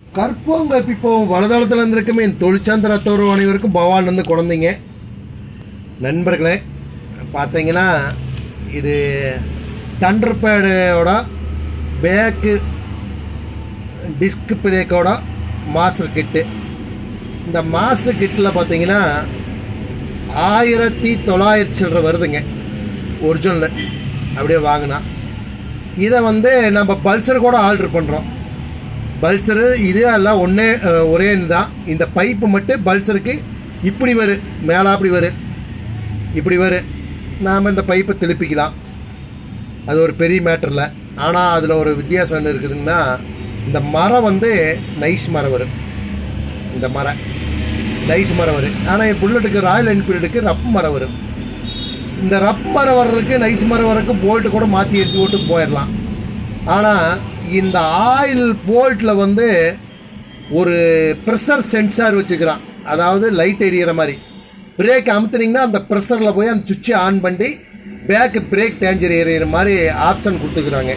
கற்போங்க இப்போ வலதளத்தில் இருந்திருக்குமே என் தொழிற்சாந்திரத்தோர் அனைவருக்கும் பவான் வந்து குழந்தைங்க நண்பர்களே பார்த்தீங்கன்னா இது தண்டர் பேடோட பேக்கு டிஸ்க் பிரேக்கோட மாஸ்டர் கிட்டு இந்த மாஸ்டர் கிட்டில் பார்த்தீங்கன்னா ஆயிரத்தி தொள்ளாயிரத்தி சில்லரை வருதுங்க ஒரிஜினல் அப்படியே வாங்கினா இதை வந்து நம்ம பல்சர் கூட ஆர்டர் பண்ணுறோம் பல்சரு இது எல்லாம் ஒன்றே ஒரே தான் இந்த பைப்பு மட்டும் பல்சருக்கு இப்படி வரும் மேலாப்படி வரும் இப்படி வரும் நாம் இந்த பைப்பை திருப்பிக்கலாம் அது ஒரு பெரிய மேட்டரில் ஆனால் அதில் ஒரு வித்தியாசம் என்ன இருக்குதுன்னா இந்த மரம் வந்து நைஸ் மரம் வரும் இந்த மரம் நைஸ் மரம் வரும் ஆனால் என் புல்லட்டுக்கு ராயல் என்ஃபீல்டுக்கு ரப் மரம் வரும் இந்த ரப் மரம் வர்றதுக்கு நைஸ் மரம் வரைக்கும் போல்ட்டு கூட மாற்றி எடுத்து விட்டு போயிடலாம் ஆனால் இந்த ஆயில் போல்ட்டில் வந்து ஒரு ப்ரெஷர் சென்சார் வச்சுக்கிறான் அதாவது லைட் எரியிற மாதிரி பிரேக் அமுத்துனீங்கன்னா அந்த ப்ரெஷரில் போய் அந்த சுவிட்சை ஆன் பண்ணி பேக்கு பிரேக் டேஞ்சர் எரியிற மாதிரி ஆப்ஷன் கொடுத்துக்கிறாங்க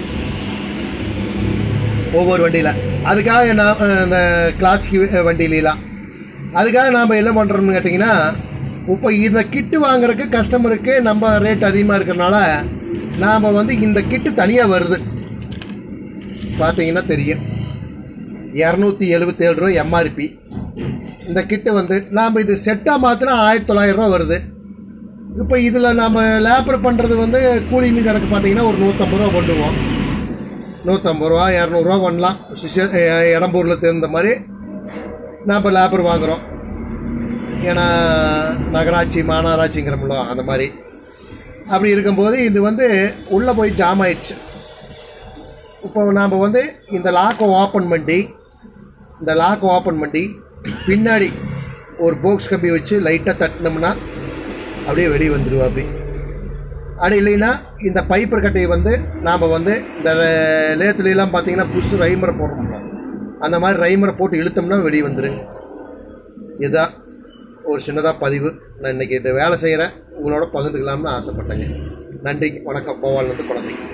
ஒவ்வொரு வண்டியில் அதுக்காக நான் இந்த கிளாசிக் வண்டியிலாம் அதுக்காக நாம் என்ன பண்ணுறோம்னு கேட்டிங்கன்னா இப்போ இந்த கிட்டு வாங்குறதுக்கு கஸ்டமருக்கு நம்ம ரேட் அதிகமாக இருக்கிறனால நாம் வந்து இந்த கிட்டு தனியாக வருது பார்த்தீங்கன்னா தெரியும் இரநூத்தி எழுபத்தேழு ரூபா எம்ஆர்பி இந்த கிட்டு வந்து நாம் இது செட்டாக மாற்றினா ஆயிரத்தி தொள்ளாயிரம் ரூபா வருது இப்போ இதில் நம்ம லேபர் பண்ணுறது வந்து கூலிங்க கணக்கு பார்த்தீங்கன்னா ஒரு நூற்றம்பது ரூபா பண்ணுவோம் நூற்றம்பது ரூபா இரநூறுவா பண்ணலாம் சிஷ இடம்பூரில் தெரிந்த மாதிரி நாம் லேபர் வாங்குகிறோம் ஏன்னா நகராட்சி மாநகராட்சிங்கிறோம்ல அந்த மாதிரி அப்படி இருக்கும்போது இது வந்து உள்ளே போய் ஜாம் ஆயிடுச்சு இப்போ நாம் வந்து இந்த லாக்கை ஓப்பன் பண்ணி இந்த லாக்கை ஓப்பன் பண்ணி பின்னாடி ஒரு பாக்ஸ் கம்பி வச்சு லைட்டாக தட்டினோம்னா அப்படியே வெளியே வந்துடுவோம் அப்படி அப்படி இல்லைன்னா இந்த பைப்பர் கட்டையை வந்து நாம் வந்து இந்த லேத்துலாம் பார்த்தீங்கன்னா புதுசு ரைமரை போடுறோம் அந்த மாதிரி ரைமரை போட்டு இழுத்தோம்னா வெளியே வந்துடுங்க இதுதான் ஒரு சின்னதாக பதிவு நான் இன்றைக்கி இந்த வேலை செய்கிறேன் உங்களோட பகிர்ந்துக்கலாம்னு ஆசைப்பட்டேங்க நன்றி வணக்கம் போவால் வந்து குழந்தைங்க